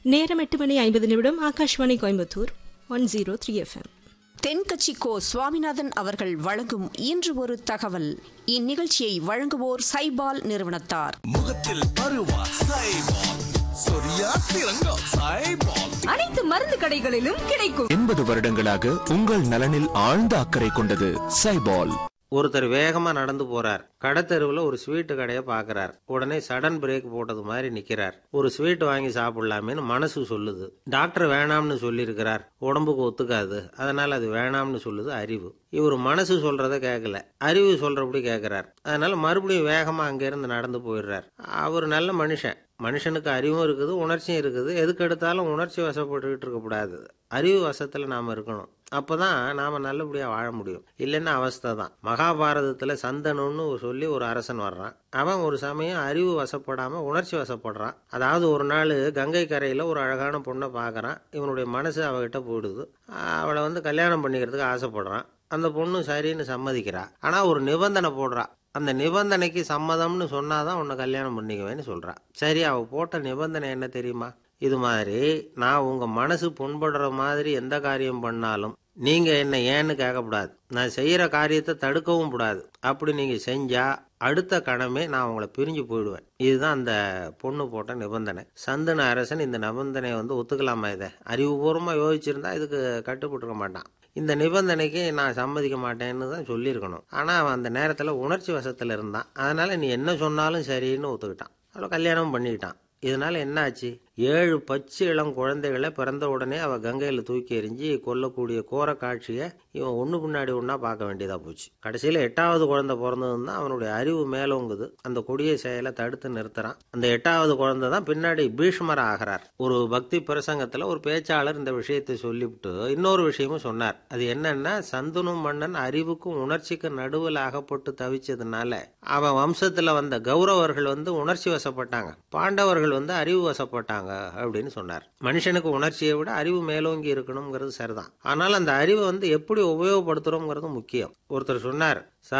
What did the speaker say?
நேரம் எட்டு மணி ஐம்பது நிமிடம் Akashvani Coimbatore one zero three FM Thenkachi Ko Swaminathan அவர்கள் வழங்கும் இன்று ஒரு தகவல் இந்நிகழ்ச்சியை வழங்குவோர் சைபால் நிறுவனத்தார் முகத்தில் பருவா சைபால் சொரியா சிறங்கம் சைபால் அனைத்து மருந்து கடைகளிலும் கிடைக்கும் எண்பது வருடங்களாக உங்கள் நலனில் ஆழ்ந்த அக்கறை கொண்டது சைபால் ஒருத்தர் வேகமா நடந்து போறார் கடத்தெருவுல ஒரு ஸ்வீட்டு கடையை பாக்குறார் உடனே சடன் பிரேக் போட்டது மாதிரி நிக்கிறார் ஒரு ஸ்வீட் வாங்கி சாப்பிடலாமேன்னு மனசு சொல்லுது டாக்டர் வேணாம்னு சொல்லியிருக்கிறார் உடம்புக்கு ஒத்துக்காது அதனால அது வேணாம்னு சொல்லுது அறிவு இவர் மனசு சொல்றத கேட்கல அறிவு சொல்றபடி கேட்கிறார் அதனால மறுபடியும் வேகமா அங்கிருந்து நடந்து போயிடுறார் அவர் நல்ல மனுஷன் மனுஷனுக்கு அறிவும் இருக்குது உணர்ச்சியும் இருக்குது எதுக்கு எடுத்தாலும் உணர்ச்சி வசப்பட்டுக்கிட்டு இருக்கக்கூடாது அறிவு வசத்துல நாம இருக்கணும் அப்பதான் நாம நல்லபடியா வாழ முடியும் இல்லைன்னா அவஸ்தை தான் மகாபாரதத்துல சந்தனுன்னு சொல்லி ஒரு அரசன் வர்றான் அவன் ஒரு சமயம் அறிவு வசப்படாம உணர்ச்சி வசப்படுறான் அதாவது ஒரு நாள் கங்கை கரையில ஒரு அழகான பொண்ணை பார்க்கறான் இவனுடைய மனசு அவகிட்ட போயிடுது அவளை வந்து கல்யாணம் பண்ணிக்கிறதுக்கு ஆசைப்படுறான் அந்த பொண்ணு சரின்னு சம்மதிக்கிறா ஆனா ஒரு நிபந்தனை போடுறா அந்த நிபந்தனைக்கு சம்மதம்னு சொன்னாதான் உன்னை கல்யாணம் பண்ணிக்குவேன்னு சொல்றா சரி அவ போட்ட நிபந்தனை என்ன தெரியுமா இது மாதிரி நான் உங்க மனசு புண்படுற மாதிரி எந்த காரியம் பண்ணாலும் நீங்க என்ன ஏன்னு கேட்கக்கூடாது நான் செய்யற காரியத்தை தடுக்கவும் கூடாது அப்படி நீங்க செஞ்சா அடுத்த கணமே நான் உங்களை பிரிஞ்சு போயிடுவேன் இதுதான் அந்த பொண்ணு போட்ட நிபந்தனை சந்தன அரசன் இந்த நிபந்தனையை வந்து ஒத்துக்கலாமா இதை அறிவுபூர்வமா யோசிச்சிருந்தா இதுக்கு கட்டுப்பட்டுருக்க மாட்டான் இந்த நிபந்தனைக்கு நான் சம்மதிக்க மாட்டேன்னு தான் சொல்லியிருக்கணும் ஆனால் அவன் அந்த நேரத்தில் உணர்ச்சி வசத்தில் இருந்தான் அதனால நீ என்ன சொன்னாலும் சரின்னு ஒத்துக்கிட்டான் அவளை கல்யாணம் பண்ணிக்கிட்டான் இதனால என்னாச்சு ஏழு பச்சை இளம் குழந்தைகளை பிறந்த உடனே அவ கங்கையில தூக்கி எறிஞ்சு கொல்லக்கூடிய கோர காட்சியை இவன் ஒண்ணு பின்னாடி ஒன்னா பார்க்க வேண்டியதா போச்சு கடைசியில எட்டாவது குழந்தை பிறந்ததும் தான் அவனுடைய அறிவு மேலோங்குது அந்த கொடிய செயலை தடுத்து நிறுத்துறான் அந்த எட்டாவது குழந்தை தான் பின்னாடி பீஷ்மர் ஆகிறார் ஒரு பக்தி பிரசங்கத்துல ஒரு பேச்சாளர் இந்த விஷயத்தை சொல்லிவிட்டு இன்னொரு விஷயமும் சொன்னார் அது என்னன்னா சந்துனு மன்னன் அறிவுக்கும் உணர்ச்சிக்கும் நடுவில் அகப்பட்டு தவிச்சதுனால அவன் வம்சத்துல வந்த கௌரவர்கள் வந்து உணர்ச்சி வசப்பட்டாங்க பாண்டவர்கள் வந்து அறிவு வசப்பட்டாங்க அப்படின்னு சொன்னார் மனுஷனுக்கு உணர்ச்சியை விட அறிவு மேலோங்கி இருக்கணுங்கிறது சரிதான் ஆனால் அந்த அறிவை வந்து எப்படி உபயோகப்படுத்துறோங்கிறது முக்கியம் ஒருத்தர் சொன்னார்